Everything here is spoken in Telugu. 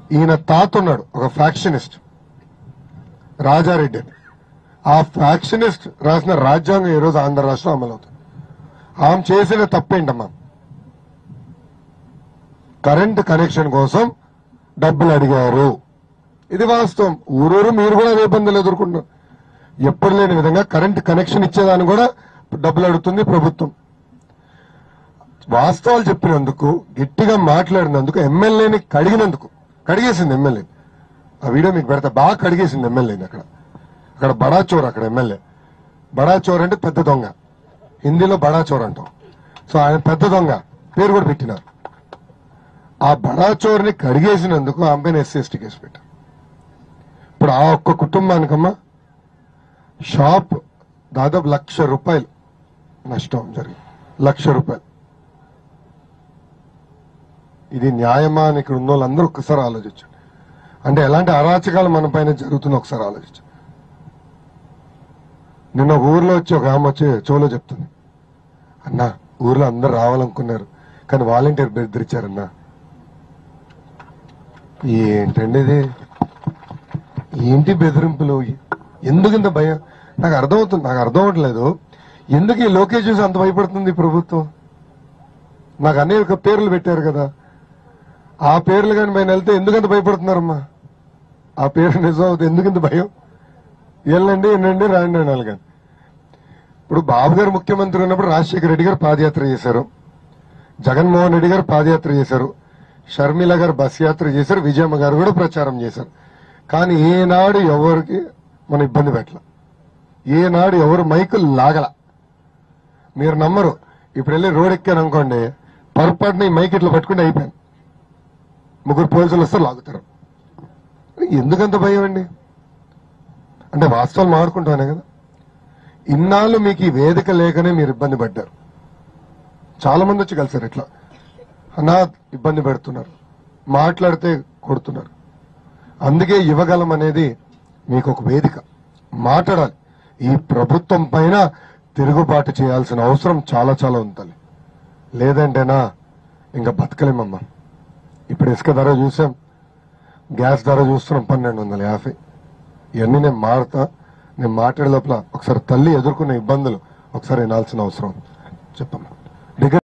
ఈయన తాత ఉన్నాడు ఒక ఫ్యాక్షనిస్ట్ రాజారెడ్డి అని ఆ ఫ్యాక్షనిస్ట్ రాసిన రాజ్యాంగం ఈ రోజు ఆంధ్ర రాష్ట్రం అమలవుతుంది ఆమె చేసిన తప్పేంటమ్మా కరెంట్ కనెక్షన్ కోసం డబ్బులు అడిగారు ఇది వాస్తవం ఊరూరు మీరు కూడా అదే ఇబ్బందులు ఎదుర్కొంటున్నారు ఎప్పుడు లేని విధంగా కరెంట్ కనెక్షన్ ఇచ్చేదాన్ని కూడా డబ్బులు అడుగుతుంది ప్రభుత్వం వాస్తవాలు చెప్పినందుకు గట్టిగా మాట్లాడినందుకు ఎమ్మెల్యేని కడిగినందుకు కడిగేసింది ఎమ్మెల్యే ఆ వీడియో మీకు పెడతా బాగా కడిగేసింది ఎమ్మెల్యేని అక్కడ అక్కడ బడా చోర్ అక్కడ ఎమ్మెల్యే బడా చోర్ అంటే పెద్ద దొంగ హిందీలో బడా చోర్ అంటాం సో ఆయన పెద్ద దొంగ పేరు కూడా పెట్టినారు ఆ బడా చోర్ని కడిగేసినందుకు ఆమె పైన ఎస్సీ ఎస్టీ కేసు పెట్టారు ఇప్పుడు ఆ ఒక్క కుటుంబానికమ్మా షాప్ దాదాపు లక్ష రూపాయలు నష్టం జరిగింది లక్ష రూపాయలు ఇది న్యాయమా అని ఇక్కడ ఉన్న వాళ్ళందరూ ఒక్కసారి ఆలోచించండి అంటే ఎలాంటి అరాచకాలు మన పైన జరుగుతుందో ఒకసారి ఆలోచించండి నిన్న ఊర్లో వచ్చి ఒక ఆమె వచ్చి చెవులో చెప్తుంది అన్నా ఊర్లో అందరు రావాలనుకున్నారు కానీ వాలంటీర్ బెదిరించారన్నా ఏంటండి ఇది ఏంటి బెదిరింపులు ఎందుకు ఇంత భయం నాకు అర్థమవుతుంది నాకు అర్థం అవ్వట్లేదు ఎందుకు ఈ లోకేష్ చూసి అంత భయపడుతుంది ఈ ప్రభుత్వం నాకు అనేక పేర్లు పెట్టారు కదా ఆ పేర్లు కానీ పైన వెళ్తే ఎందుకంత భయపడుతున్నారమ్మా ఆ పేరు నిజం అవుతుంది ఎందుకంత భయం వెళ్ళండి ఎన్నండి రాండి అనాలి కానీ ఇప్పుడు బాబు గారు ముఖ్యమంత్రి ఉన్నప్పుడు రాజశేఖర రెడ్డి గారు పాదయాత్ర చేశారు జగన్మోహన్ రెడ్డి గారు పాదయాత్ర చేశారు షర్మిల గారు బస్ యాత్ర చేశారు విజయమ్మ గారు కూడా ప్రచారం చేశారు కానీ ఏనాడు ఎవరికి మన ఇబ్బంది పెట్టల ఏనాడు ఎవరు మైకులు లాగల మీరు నమ్మరు ఇప్పుడు వెళ్ళి రోడ్ ఎక్కాను అనుకోండి పొరపాటున ఈ మైక్ ఇట్లా పట్టుకుంటే అయిపోయాను ముగ్గురు పోలీసులు వస్తే లాగుతారు ఎందుకంత భయం అండి అంటే వాస్తవాలు మాడుకుంటానే కదా ఇన్నాళ్ళు మీకు ఈ వేదిక లేకనే మీరు ఇబ్బంది పడ్డారు చాలా మంది వచ్చి కలిసారు ఇట్లా అన్నా ఇబ్బంది పెడుతున్నారు మాట్లాడితే కొడుతున్నారు అందుకే యువగలం అనేది మీకు ఒక వేదిక మాట్లాడాలి ఈ ప్రభుత్వం పైన తిరుగుబాటు చేయాల్సిన అవసరం చాలా చాలా ఉంది తల్లి లేదంటేనా ఇంకా బతకలేమమ్మా ఇప్పుడు ఇసుక ధర చూసాం గ్యాస్ ధర చూస్తున్నాం పన్నెండు వందల యాభై ఇవన్నీ నేను మారుతా నేను మాట్లాడే లోపల ఒకసారి తల్లి ఎదుర్కొన్న ఇబ్బందులు ఒకసారి వినాల్సిన అవసరం ఉంది. చెప్పమ్మా